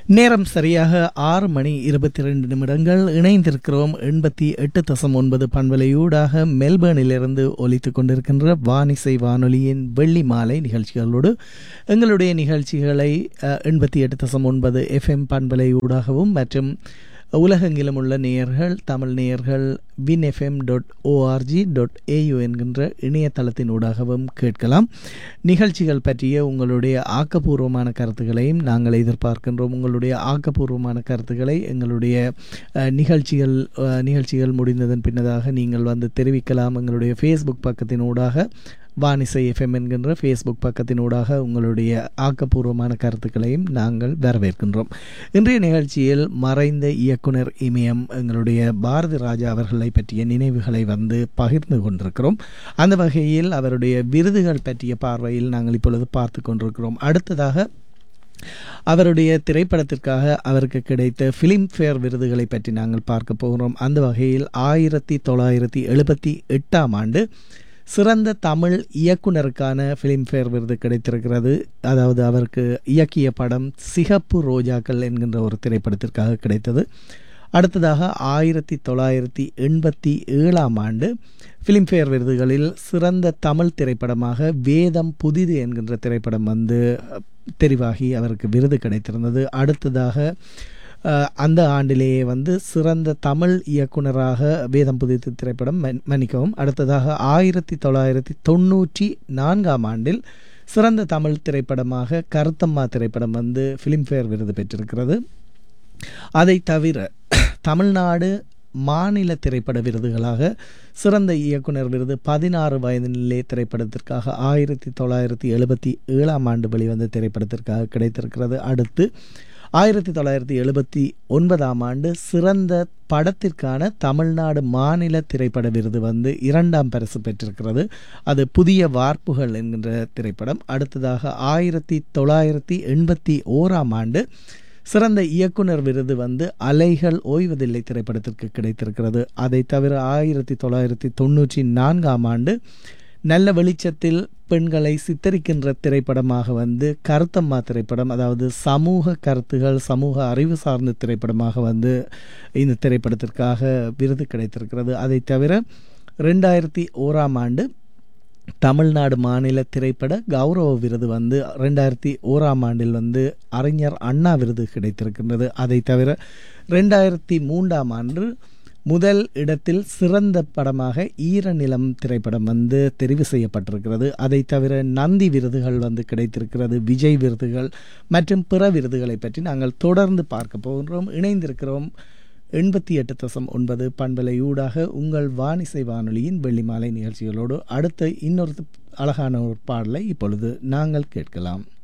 நேரம் சரியாக ஆறு மணி இருபத்தி ரெண்டு நிமிடங்கள் இணைந்திருக்கிறோம் எண்பத்தி எட்டு தசம் ஒன்பது பண்பலையூடாக மெல்பர்னிலிருந்து ஒலித்துக் கொண்டிருக்கின்ற வானிசை வானொலியின் வெள்ளி மாலை நிகழ்ச்சிகளோடு எங்களுடைய நிகழ்ச்சிகளை எண்பத்தி எட்டு தசம் ஒன்பது எஃப்எம் பண்பலையூடாகவும் மற்றும் உலகெங்கிலும் உள்ள நேயர்கள் தமிழ் நேயர்கள் win FM dot O R G dot A U என்கின்ற இணையதளத்தின் ஊடாகவும் கேட்கலாம் நிகழ்ச்சிகள் பற்றிய உங்களுடைய ஆக்கப்பூர்வமான கருத்துக்களையும் நாங்கள் எதிர்பார்க்கின்றோம் உங்களுடைய ஆக்கப்பூர்வமான கருத்துக்களை எங்களுடைய அஹ், நிகழ்ச்சிகள் அஹ், நிகழ்ச்சிகள் முடிந்ததன் பின்னதாக நீங்கள் வந்து தெரிவிக்கலாம் எங்களுடைய ஃபேஸ்புக் பக்கத்தின் ஊடாக வானிசை எஃப்எம் என்கின்ற ஃபேஸ்புக் பக்கத்தினூடாக உங்களுடைய ஆக்கப்பூர்வமான கருத்துக்களையும் நாங்கள் வரவேற்கின்றோம் இன்றைய நிகழ்ச்சியில் மறைந்த இயக்குனர் இமயம் எங்களுடைய பாரதி ராஜா அவர்களை பற்றிய நினைவுகளை வந்து பகிர்ந்து கொண்டிருக்கிறோம் அந்த வகையில் அவருடைய விருதுகள் பற்றிய பார்வையில் நாங்கள் இப்பொழுது பார்த்து கொண்டிருக்கிறோம் அடுத்ததாக அவருடைய திரைப்படத்திற்காக அவருக்கு கிடைத்த ஃபிலிம்ஃபேர் விருதுகளை பற்றி நாங்கள் பார்க்க போகிறோம் அந்த வகையில் ஆயிரத்தி தொள்ளாயிரத்தி எழுபத்தி எட்டாம் ஆண்டு சிறந்த தமிழ் இயக்குனருக்கான ஃபிலிம்ஃபேர் விருது கிடைத்திருக்கிறது அதாவது அவருக்கு இயக்கிய படம் சிகப்பு ரோஜாக்கள் என்கின்ற ஒரு திரைப்படத்திற்காக கிடைத்தது அடுத்ததாக ஆயிரத்தி தொள்ளாயிரத்தி எண்பத்தி ஏழாம் ஆண்டு ஃபிலிம்ஃபேர் விருதுகளில் சிறந்த தமிழ் திரைப்படமாக வேதம் புதிது என்கின்ற திரைப்படம் வந்து தெரிவாகி அவருக்கு விருது கிடைத்திருந்தது அடுத்ததாக அஹ், அந்த ஆண்டிலேயே வந்து சிறந்த தமிழ் இயக்குனராக வேதம் புதிது திரைப்படம் மன்- மன்னிக்கவும் அடுத்ததாக ஆயிரத்தி தொள்ளாயிரத்தி தொண்ணூற்றி நான்காம் ஆண்டில் சிறந்த தமிழ் திரைப்படமாக கருத்தம்மா திரைப்படம் வந்து ஃபிலிம்ஃபேர் விருது பெற்றிருக்கிறது அதை தவிர தமிழ்நாடு மாநில திரைப்பட விருதுகளாக சிறந்த இயக்குனர் விருது பதினாறு வயதினிலே திரைப்படத்திற்காக ஆயிரத்தி தொள்ளாயிரத்தி எழுபத்தி ஏழாம் ஆண்டு வெளிவந்த திரைப்படத்திற்காக கிடைத்திருக்கிறது அடுத்து ஆயிரத்தி தொள்ளாயிரத்தி எழுபத்தி ஒன்பதாம் ஆண்டு சிறந்த படத்திற்கான தமிழ்நாடு மாநில திரைப்பட விருது வந்து இரண்டாம் பரிசு பெற்றிருக்கிறது அது புதிய வார்ப்புகள் என்கின்ற திரைப்படம் அடுத்ததாக ஆயிரத்தி தொள்ளாயிரத்தி எண்பத்தி ஓராம் ஆண்டு சிறந்த இயக்குனர் விருது வந்து அலைகள் ஓய்வதில்லை திரைப்படத்திற்கு கிடைத்திருக்கிறது அதை தவிர ஆயிரத்தி தொள்ளாயிரத்தி தொண்ணூற்றி நான்காம் ஆண்டு நல்ல வெளிச்சத்தில் பெண்களை சித்தரிக்கின்ற திரைப்படமாக வந்து கருத்தம்மா திரைப்படம் அதாவது சமூக கருத்துகள் சமூக அறிவு சார்ந்த திரைப்படமாக வந்து இந்த திரைப்படத்திற்காக விருது கிடைத்திருக்கிறது அதை தவிர ரெண்டாயிரத்தி ஓராம் ஆண்டு தமிழ்நாடு மாநில திரைப்பட கௌரவ விருது வந்து ரெண்டாயிரத்தி ஓராம் ஆண்டில் வந்து அறிஞர் அண்ணா விருது கிடைத்திருக்கின்றது அதை தவிர ரெண்டாயிரத்தி மூன்றாம் ஆண்டு முதல் இடத்தில் சிறந்த படமாக ஈரநிலம் திரைப்படம் வந்து தெரிவு செய்யப்பட்டிருக்கிறது அதை தவிர நந்தி விருதுகள் வந்து கிடைத்திருக்கிறது விஜய் விருதுகள் மற்றும் பிற விருதுகளை பற்றி நாங்கள் தொடர்ந்து பார்க்க போகின்றோம் இணைந்திருக்கிறோம் எண்பத்தி எட்டு தசம் ஒன்பது பண்பலை ஊடாக உங்கள் வானிசை வானொலியின் வெள்ளிமாலை நிகழ்ச்சிகளோடு அடுத்த இன்னொரு அழகான ஒரு பாடலை இப்பொழுது நாங்கள் கேட்கலாம்